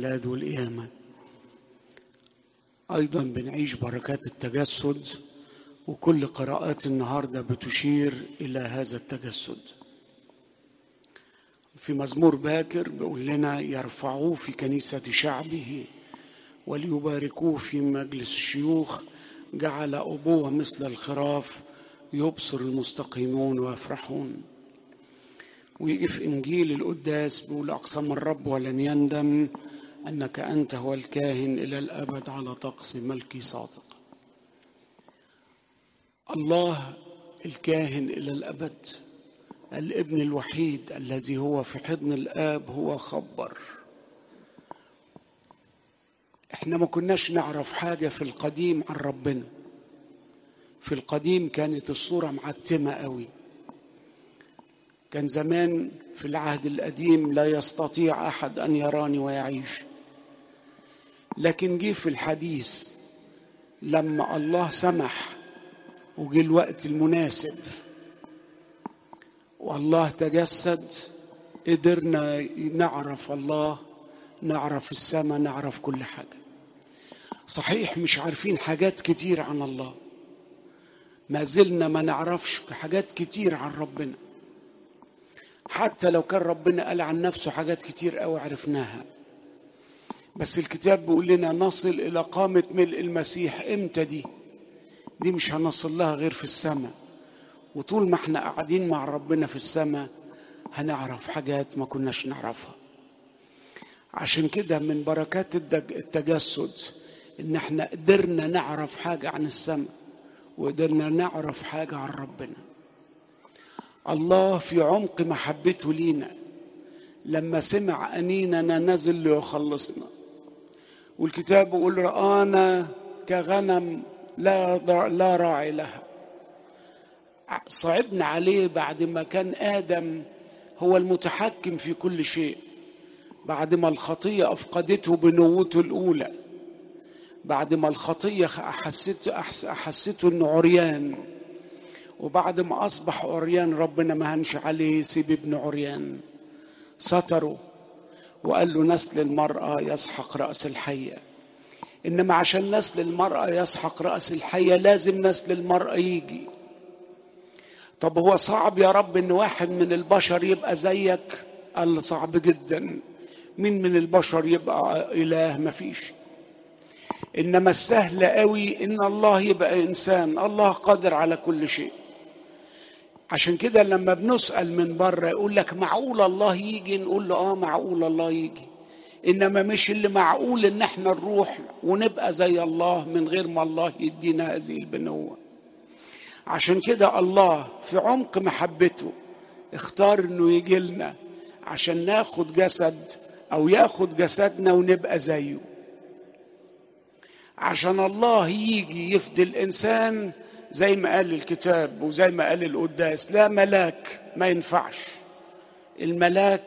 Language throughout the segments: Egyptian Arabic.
الميلاد والقيامة أيضا بنعيش بركات التجسد وكل قراءات النهارده بتشير إلى هذا التجسد في مزمور باكر بيقول لنا يرفعوه في كنيسة شعبه وليباركوه في مجلس الشيوخ جعل أبوه مثل الخراف يبصر المستقيمون ويفرحون ويجي في إنجيل القداس بيقول أقسم الرب ولن يندم أنك أنت هو الكاهن إلى الأبد على طقس ملكي صادق الله الكاهن إلى الأبد الابن الوحيد الذي هو في حضن الآب هو خبر احنا ما كناش نعرف حاجة في القديم عن ربنا في القديم كانت الصورة معتمة قوي كان زمان في العهد القديم لا يستطيع أحد أن يراني ويعيش لكن جه في الحديث لما الله سمح وجه الوقت المناسب والله تجسد قدرنا نعرف الله نعرف السماء نعرف كل حاجة صحيح مش عارفين حاجات كتير عن الله ما زلنا ما نعرفش حاجات كتير عن ربنا حتى لو كان ربنا قال عن نفسه حاجات كتير قوي عرفناها بس الكتاب بيقول لنا نصل إلى قامة ملء المسيح إمتى دي دي مش هنصل لها غير في السماء وطول ما احنا قاعدين مع ربنا في السماء هنعرف حاجات ما كناش نعرفها عشان كده من بركات التجسد ان احنا قدرنا نعرف حاجة عن السماء وقدرنا نعرف حاجة عن ربنا الله في عمق محبته لينا لما سمع أنيننا نزل ليخلصنا والكتاب يقول رآنا كغنم لا لا راعي لها صعبنا عليه بعد ما كان آدم هو المتحكم في كل شيء بعد ما الخطية أفقدته بنوته الأولى بعد ما الخطية أحسته أحسته إنه عريان وبعد ما أصبح عريان ربنا ما هنش عليه سيب ابن عريان ستره وقال له نسل المرأة يسحق رأس الحية إنما عشان نسل المرأة يسحق رأس الحية لازم نسل المرأة يجي طب هو صعب يا رب إن واحد من البشر يبقى زيك قال صعب جدا مين من البشر يبقى إله مفيش إنما السهل قوي إن الله يبقى إنسان الله قادر على كل شيء عشان كده لما بنسأل من بره يقول لك معقول الله يجي نقول له اه معقول الله يجي انما مش اللي معقول ان احنا نروح ونبقى زي الله من غير ما الله يدينا هذه البنوة عشان كده الله في عمق محبته اختار انه يجي لنا عشان ناخد جسد او ياخد جسدنا ونبقى زيه عشان الله يجي يفدي الانسان زي ما قال الكتاب وزي ما قال القداس لا ملاك ما ينفعش الملاك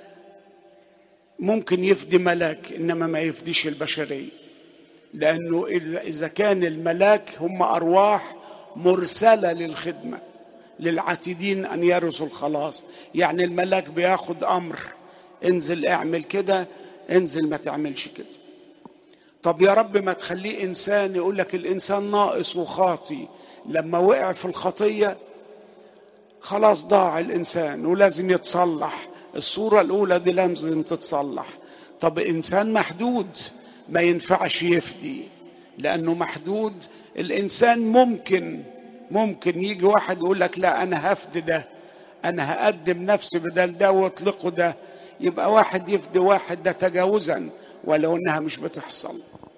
ممكن يفدي ملاك انما ما يفديش البشريه لانه اذا كان الملاك هم ارواح مرسله للخدمه للعاتدين ان يرثوا الخلاص يعني الملاك بياخد امر انزل اعمل كده انزل ما تعملش كده طب يا رب ما تخليه انسان يقول لك الانسان ناقص وخاطي لما وقع في الخطيه خلاص ضاع الانسان ولازم يتصلح الصوره الاولى دي لازم تتصلح طب انسان محدود ما ينفعش يفدي لانه محدود الانسان ممكن ممكن يجي واحد يقول لك لا انا هفدي ده انا هقدم نفسي بدل ده واطلقه ده يبقى واحد يفدي واحد ده تجاوزا ولو انها مش بتحصل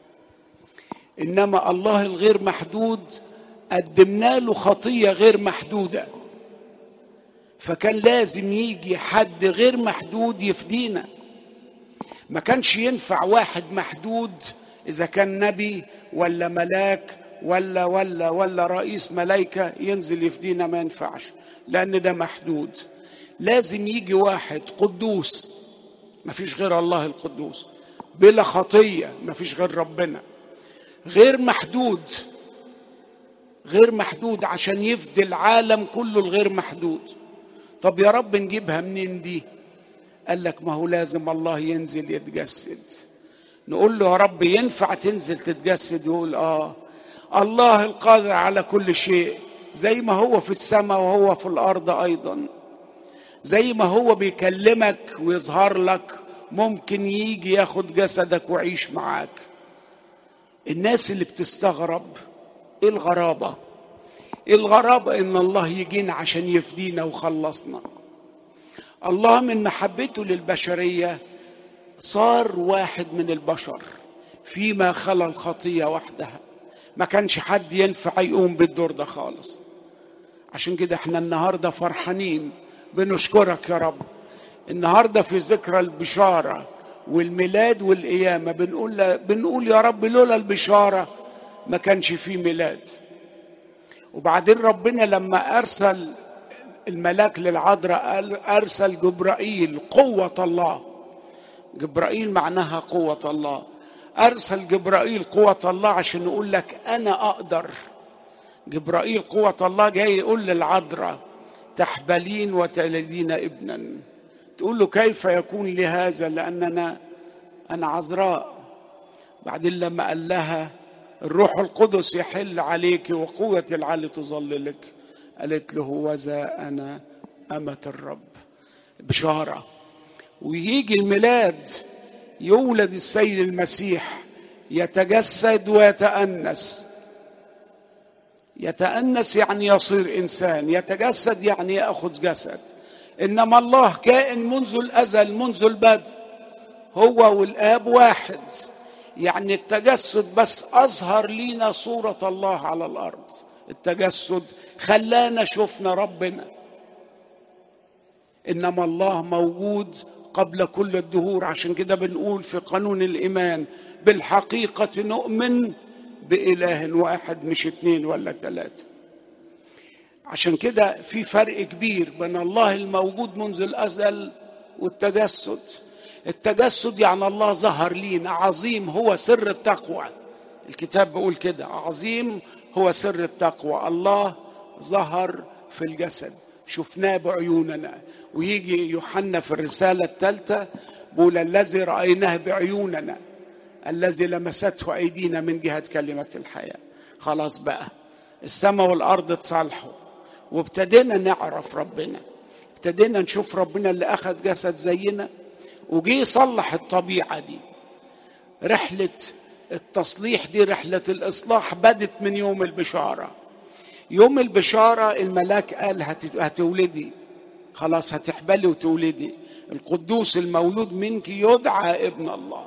انما الله الغير محدود قدمنا له خطيه غير محدوده فكان لازم يجي حد غير محدود يفدينا ما كانش ينفع واحد محدود اذا كان نبي ولا ملاك ولا ولا ولا رئيس ملائكه ينزل يفدينا ما ينفعش لان ده محدود لازم يجي واحد قدوس ما فيش غير الله القدوس بلا خطيه ما فيش غير ربنا غير محدود غير محدود عشان يفدي العالم كله الغير محدود طب يا رب نجيبها منين دي قال لك ما هو لازم الله ينزل يتجسد نقول له يا رب ينفع تنزل تتجسد يقول اه الله القادر على كل شيء زي ما هو في السماء وهو في الارض ايضا زي ما هو بيكلمك ويظهر لك ممكن يجي ياخد جسدك ويعيش معاك الناس اللي بتستغرب ايه الغرابه ايه الغرابه ان الله يجينا عشان يفدينا وخلصنا الله من محبته للبشريه صار واحد من البشر فيما خلا الخطيه وحدها ما كانش حد ينفع يقوم بالدور ده خالص عشان كده احنا النهارده فرحانين بنشكرك يا رب النهارده في ذكرى البشاره والميلاد والقيامه بنقول بنقول يا رب لولا البشاره ما كانش فيه ميلاد وبعدين ربنا لما ارسل الملاك للعذراء ارسل جبرائيل قوه الله جبرائيل معناها قوه الله ارسل جبرائيل قوه الله عشان يقول لك انا اقدر جبرائيل قوه الله جاي يقول للعذراء تحبلين وتلدين ابنا تقول له كيف يكون لي هذا لاننا انا عذراء بعدين لما قال لها الروح القدس يحل عليك وقوة العلي تظللك قالت له وذا أنا أمة الرب بشارة ويجي الميلاد يولد السيد المسيح يتجسد ويتأنس يتأنس يعني يصير إنسان يتجسد يعني يأخذ جسد إنما الله كائن منذ الأزل منذ البدء هو والآب واحد يعني التجسد بس أظهر لينا صورة الله على الأرض التجسد خلانا شفنا ربنا إنما الله موجود قبل كل الدهور عشان كده بنقول في قانون الإيمان بالحقيقة نؤمن بإله واحد مش اتنين ولا تلاتة عشان كده في فرق كبير بين الله الموجود منذ الأزل والتجسد التجسد يعني الله ظهر لينا عظيم هو سر التقوى الكتاب بيقول كده عظيم هو سر التقوى الله ظهر في الجسد شفناه بعيوننا ويجي يوحنا في الرسالة الثالثة بيقول الذي رأيناه بعيوننا الذي لمسته أيدينا من جهة كلمة الحياة خلاص بقى السماء والأرض اتصالحوا وابتدينا نعرف ربنا ابتدينا نشوف ربنا اللي أخذ جسد زينا وجي يصلح الطبيعة دي رحلة التصليح دي رحلة الإصلاح بدت من يوم البشارة يوم البشارة الملاك قال هتولدي خلاص هتحبلي وتولدي القدوس المولود منك يدعى ابن الله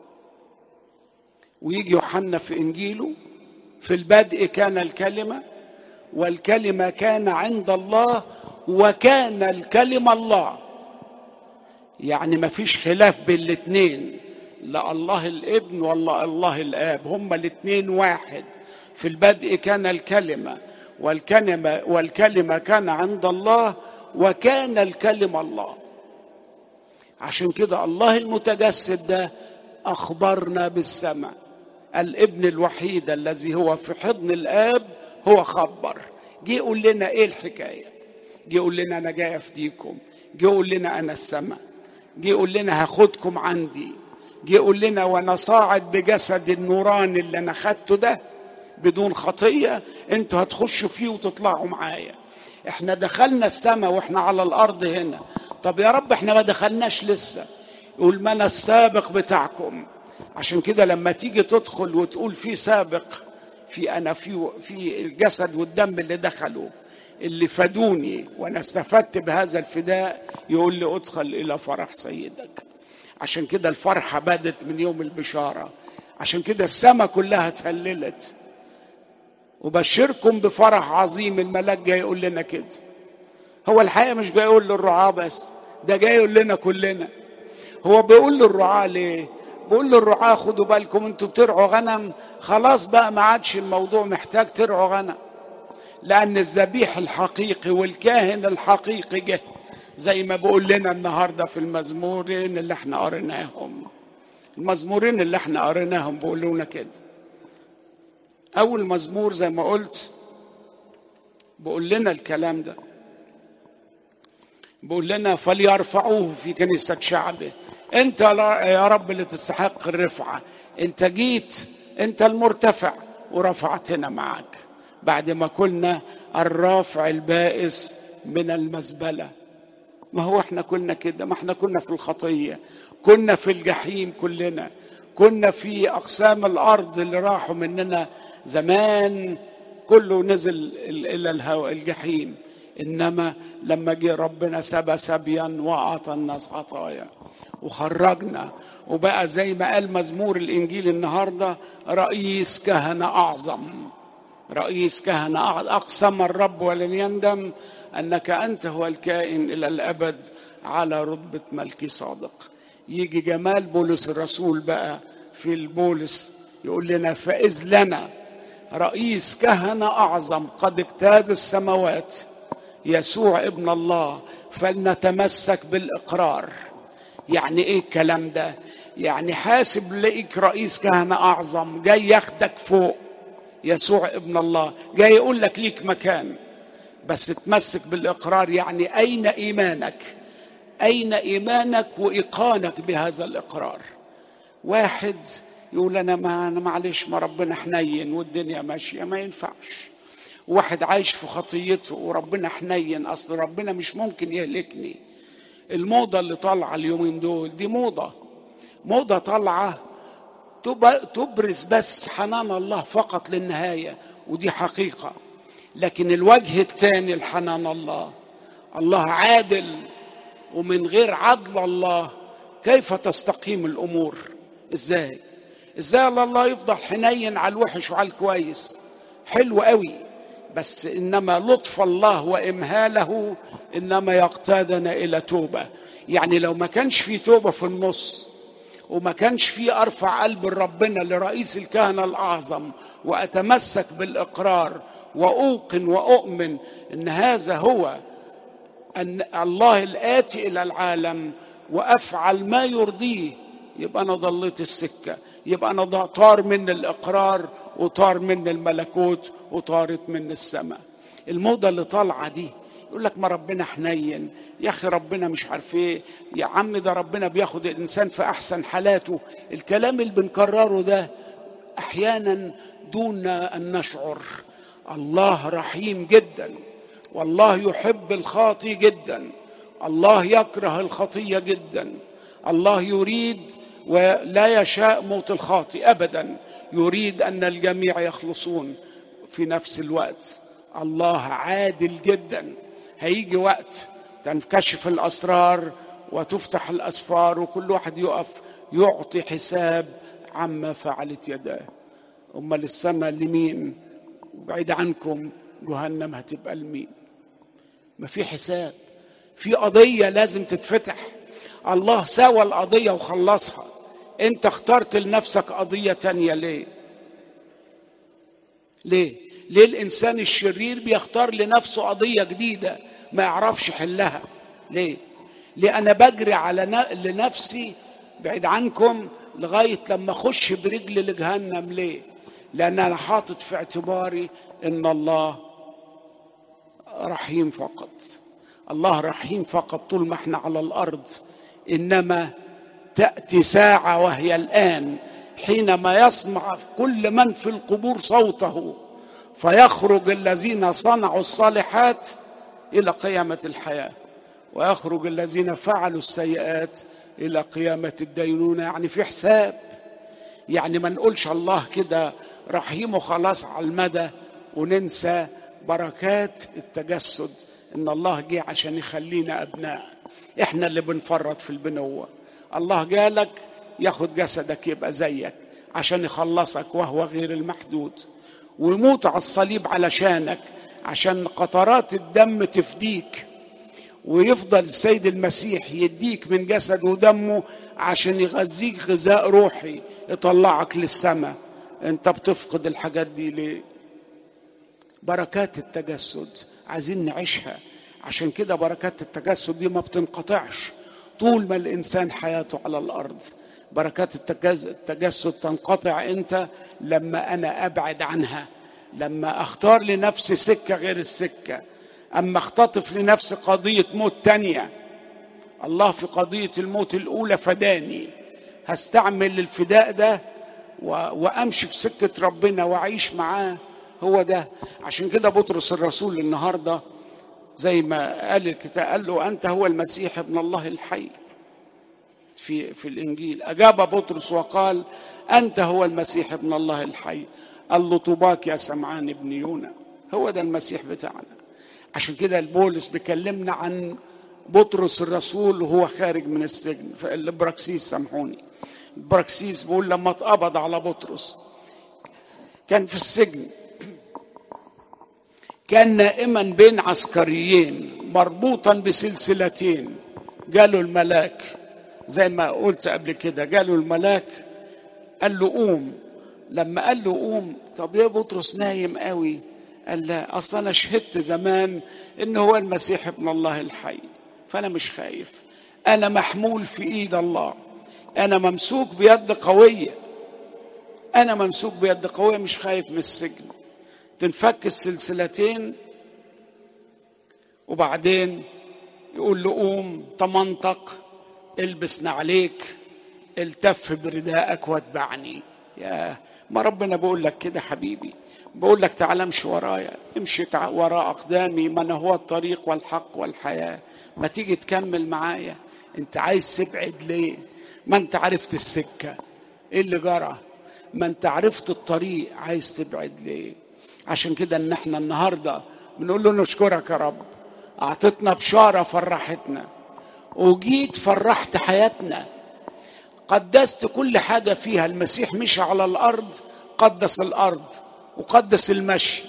ويجي يوحنا في إنجيله في البدء كان الكلمة والكلمة كان عند الله وكان الكلمة الله يعني ما فيش خلاف بين الاثنين لا الله الابن ولا الله الاب هما الاثنين واحد في البدء كان الكلمه والكلمه والكلمه كان عند الله وكان الكلمه الله عشان كده الله المتجسد ده اخبرنا بالسماء الابن الوحيد الذي هو في حضن الاب هو خبر جه يقول لنا ايه الحكايه جه يقول لنا انا جاي افديكم جه يقول لنا انا السماء جه يقول لنا هاخدكم عندي جه يقول لنا وانا صاعد بجسد النوراني اللي انا خدته ده بدون خطيه انتوا هتخشوا فيه وتطلعوا معايا احنا دخلنا السماء واحنا على الارض هنا طب يا رب احنا ما دخلناش لسه يقول ما انا السابق بتاعكم عشان كده لما تيجي تدخل وتقول في سابق في انا في في الجسد والدم اللي دخلوا اللي فادوني وانا استفدت بهذا الفداء يقول لي ادخل الى فرح سيدك عشان كده الفرحه بدت من يوم البشاره عشان كده السماء كلها اتهللت وبشركم بفرح عظيم الملاك جاي يقول لنا كده هو الحقيقه مش جاي يقول للرعاه بس ده جاي يقول لنا كلنا هو بيقول للرعاه ليه بيقول للرعاه خدوا بالكم انتوا بترعوا غنم خلاص بقى ما عادش الموضوع محتاج ترعوا غنم لأن الذبيح الحقيقي والكاهن الحقيقي جه زي ما بقول لنا النهارده في المزمورين اللي احنا قريناهم المزمورين اللي احنا قريناهم بيقولوا لنا كده أول مزمور زي ما قلت بقول لنا الكلام ده بقول لنا فليرفعوه في كنيسة شعبه انت يا رب اللي تستحق الرفعه انت جيت انت المرتفع ورفعتنا معك بعد ما كنا الرافع البائس من المزبله ما هو احنا كنا كده ما احنا كنا في الخطيه كنا في الجحيم كلنا كنا في اقسام الارض اللي راحوا مننا زمان كله نزل الى الهواء الجحيم انما لما جه ربنا سبى سبيا واعطى الناس عطايا وخرجنا وبقى زي ما قال مزمور الانجيل النهارده رئيس كهنه اعظم رئيس كهنه أعظم. اقسم الرب ولن يندم انك انت هو الكائن الى الابد على رتبه ملكي صادق يجي جمال بولس الرسول بقى في البولس يقول لنا فاذ لنا رئيس كهنه اعظم قد اجتاز السماوات يسوع ابن الله فلنتمسك بالاقرار يعني ايه الكلام ده يعني حاسب لقيك رئيس كهنه اعظم جاي ياخدك فوق يسوع ابن الله جاي يقول لك ليك مكان بس تمسك بالاقرار يعني اين ايمانك اين ايمانك وايقانك بهذا الاقرار واحد يقول انا ما انا معلش ما ربنا حنين والدنيا ماشيه ما ينفعش واحد عايش في خطيته وربنا حنين اصل ربنا مش ممكن يهلكني الموضه اللي طالعه اليومين دول دي موضه موضه طالعه تبرز بس حنان الله فقط للنهايه ودي حقيقه لكن الوجه الثاني لحنان الله الله عادل ومن غير عدل الله كيف تستقيم الامور ازاي ازاي الله يفضل حنين على الوحش وعلى الكويس حلو قوي بس انما لطف الله وامهاله انما يقتادنا الى توبه يعني لو ما كانش في توبه في النص وما كانش في ارفع قلب ربنا لرئيس الكهنه الاعظم واتمسك بالاقرار واوقن واؤمن ان هذا هو ان الله الاتي الى العالم وافعل ما يرضيه يبقى انا ضليت السكه يبقى انا طار من الاقرار وطار من الملكوت وطارت من السماء الموضه اللي طالعه دي يقول لك ما ربنا حنين يا اخي ربنا مش عارف ايه يا عم ده ربنا بياخد الانسان في احسن حالاته الكلام اللي بنكرره ده احيانا دون ان نشعر الله رحيم جدا والله يحب الخاطي جدا الله يكره الخطيه جدا الله يريد ولا يشاء موت الخاطي ابدا يريد ان الجميع يخلصون في نفس الوقت الله عادل جدا هيجي وقت تنكشف الاسرار وتفتح الاسفار وكل واحد يقف يعطي حساب عما فعلت يداه امال السماء لمين بعيد عنكم جهنم هتبقى لمين ما في حساب في قضيه لازم تتفتح الله سوى القضيه وخلصها انت اخترت لنفسك قضيه تانية ليه ليه ليه الانسان الشرير بيختار لنفسه قضيه جديده ما يعرفش يحلها ليه ليه انا بجري على لنفسي بعيد عنكم لغايه لما اخش برجلي لجهنم ليه لان انا حاطط في اعتباري ان الله رحيم فقط الله رحيم فقط طول ما احنا على الارض انما تاتي ساعه وهي الان حينما يسمع كل من في القبور صوته فيخرج الذين صنعوا الصالحات الى قيامه الحياه ويخرج الذين فعلوا السيئات الى قيامه الدينونه يعني في حساب يعني ما نقولش الله كده رحيم وخلاص على المدى وننسى بركات التجسد ان الله جه عشان يخلينا ابناء احنا اللي بنفرط في البنوه الله جالك ياخد جسدك يبقى زيك عشان يخلصك وهو غير المحدود ويموت على الصليب علشانك عشان قطرات الدم تفديك ويفضل السيد المسيح يديك من جسده ودمه عشان يغذيك غذاء روحي يطلعك للسماء انت بتفقد الحاجات دي ليه بركات التجسد عايزين نعيشها عشان كده بركات التجسد دي ما بتنقطعش طول ما الانسان حياته على الارض بركات التجسد تنقطع انت لما انا ابعد عنها لما اختار لنفسي سكه غير السكه اما اختطف لنفسي قضيه موت تانيه الله في قضية الموت الأولى فداني هستعمل الفداء ده و... وأمشي في سكة ربنا وأعيش معاه هو ده عشان كده بطرس الرسول النهارده زي ما قال الكتاب قال له أنت هو المسيح ابن الله الحي في في الإنجيل أجاب بطرس وقال أنت هو المسيح ابن الله الحي قال له طوباك يا سمعان ابن يونا هو ده المسيح بتاعنا عشان كده البولس بيكلمنا عن بطرس الرسول وهو خارج من السجن البراكسيس سامحوني البراكسيس بيقول لما اتقبض على بطرس كان في السجن كان نائما بين عسكريين مربوطا بسلسلتين جاله الملاك زي ما قلت قبل كده جاله الملاك قال له قوم لما قال له قوم طب يا بطرس نايم قوي قال لا اصل انا شهدت زمان ان هو المسيح ابن الله الحي فانا مش خايف انا محمول في ايد الله انا ممسوك بيد قويه انا ممسوك بيد قويه مش خايف من السجن تنفك السلسلتين وبعدين يقول له قوم تمنطق البس نعليك التف برداءك واتبعني يا ما ربنا بيقول لك كده حبيبي بقول لك تعالى امشي ورايا امشي وراء اقدامي من هو الطريق والحق والحياه ما تيجي تكمل معايا انت عايز تبعد ليه ما انت عرفت السكه ايه اللي جرى ما انت عرفت الطريق عايز تبعد ليه عشان كده ان احنا النهارده بنقول له نشكرك يا رب اعطتنا بشاره فرحتنا وجيت فرحت حياتنا قدست كل حاجه فيها المسيح مشى على الارض قدس الارض وقدس المشي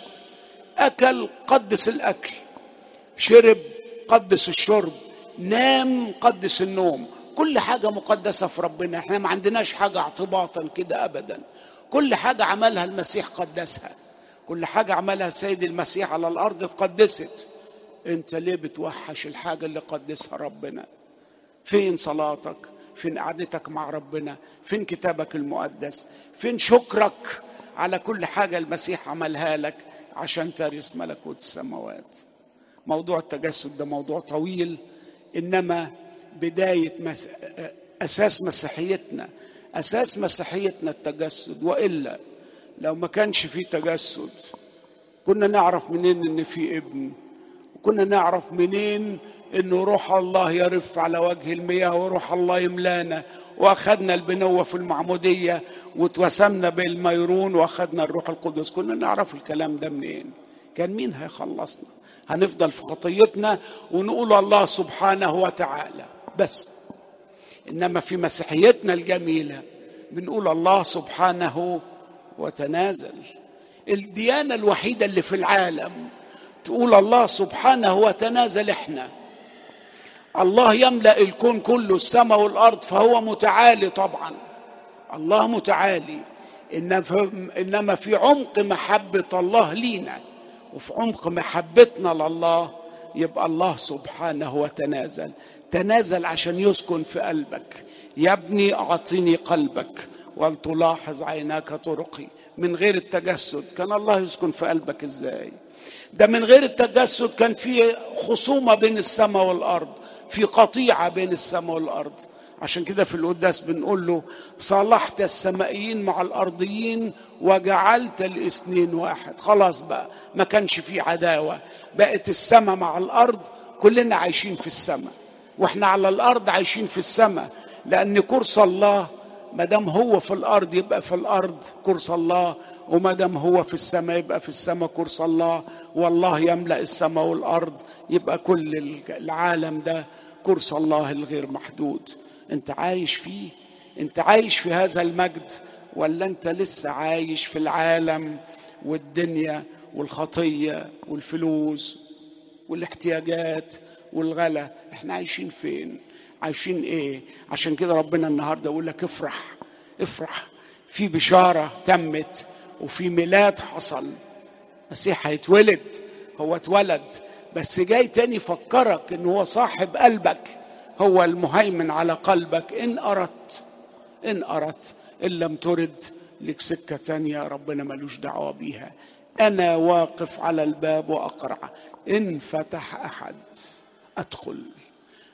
اكل قدس الاكل شرب قدس الشرب نام قدس النوم كل حاجه مقدسه في ربنا احنا ما عندناش حاجه اعتباطا كده ابدا كل حاجه عملها المسيح قدسها كل حاجه عملها السيد المسيح على الارض اتقدست انت ليه بتوحش الحاجه اللي قدسها ربنا فين صلاتك فين قعدتك مع ربنا فين كتابك المقدس فين شكرك على كل حاجه المسيح عملها لك عشان ترث ملكوت السماوات موضوع التجسد ده موضوع طويل انما بدايه مس... اساس مسيحيتنا اساس مسيحيتنا التجسد والا لو ما كانش في تجسد كنا نعرف منين ان في ابن وكنا نعرف منين انه روح الله يرف على وجه المياه وروح الله يملانا واخذنا البنوه في المعموديه واتوسمنا بالميرون واخذنا الروح القدس كنا نعرف الكلام ده منين كان مين هيخلصنا هنفضل في خطيتنا ونقول الله سبحانه وتعالى بس انما في مسيحيتنا الجميله بنقول الله سبحانه وتنازل الديانه الوحيده اللي في العالم تقول الله سبحانه وتنازل احنا الله يملا الكون كله السماء والارض فهو متعالي طبعا الله متعالي انما في عمق محبه الله لينا وفي عمق محبتنا لله يبقى الله سبحانه وتنازل تنازل عشان يسكن في قلبك يا ابني اعطني قلبك ولتلاحظ عيناك طرقي من غير التجسد كان الله يسكن في قلبك ازاي ده من غير التجسد كان في خصومة بين السماء والأرض في قطيعة بين السماء والأرض عشان كده في القداس بنقول له صالحت السمائيين مع الأرضيين وجعلت الاثنين واحد خلاص بقى ما كانش في عداوة بقت السماء مع الأرض كلنا عايشين في السماء واحنا على الأرض عايشين في السماء لأن كرس الله ما دام هو في الارض يبقى في الارض كرس الله وما دام هو في السماء يبقى في السماء كرس الله والله يملا السماء والارض يبقى كل العالم ده كرس الله الغير محدود انت عايش فيه انت عايش في هذا المجد ولا انت لسه عايش في العالم والدنيا والخطيه والفلوس والاحتياجات والغلا احنا عايشين فين عايشين ايه عشان كده ربنا النهارده يقول لك افرح افرح في بشاره تمت وفي ميلاد حصل المسيح هيتولد هو اتولد بس جاي تاني يفكرك ان هو صاحب قلبك هو المهيمن على قلبك ان اردت ان اردت ان لم ترد لك سكه تانية ربنا ملوش دعوه بيها انا واقف على الباب واقرع ان فتح احد ادخل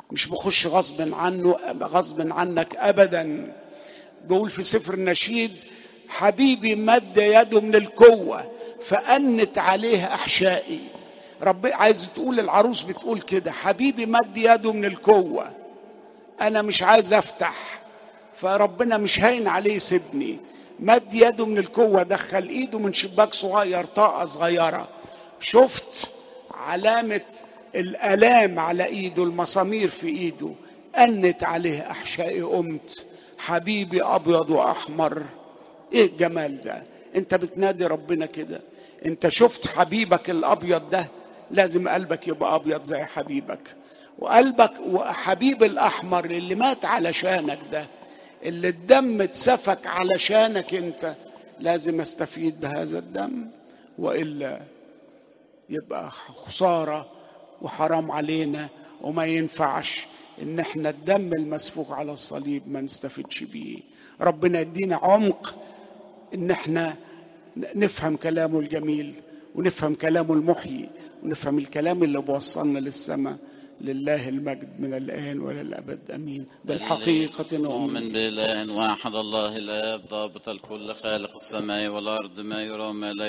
مش بخش غصب عنه غصب عنك ابدا بيقول في سفر النشيد حبيبي مد يده من القوة فأنت عليه أحشائي رب عايز تقول العروس بتقول كده حبيبي مد يده من القوة أنا مش عايز أفتح فربنا مش هين عليه يسيبني مد يده من القوة دخل إيده من شباك صغير طاقة صغيرة شفت علامة الآلام على إيده المسامير في إيده أنت عليه أحشائي قمت حبيبي أبيض وأحمر إيه الجمال ده أنت بتنادي ربنا كده أنت شفت حبيبك الأبيض ده لازم قلبك يبقى أبيض زي حبيبك وقلبك وحبيب الأحمر اللي مات علشانك ده اللي الدم اتسفك علشانك أنت لازم استفيد بهذا الدم وإلا يبقى خسارة وحرام علينا وما ينفعش ان احنا الدم المسفوك على الصليب ما نستفدش بيه ربنا يدينا عمق ان احنا نفهم كلامه الجميل ونفهم كلامه المحيي ونفهم الكلام اللي بوصلنا للسماء لله المجد من الآن وإلى الأبد أمين بالحقيقة نؤمن بإله واحد الله الآب ضابط الكل خالق السماء والأرض ما يرى وما لا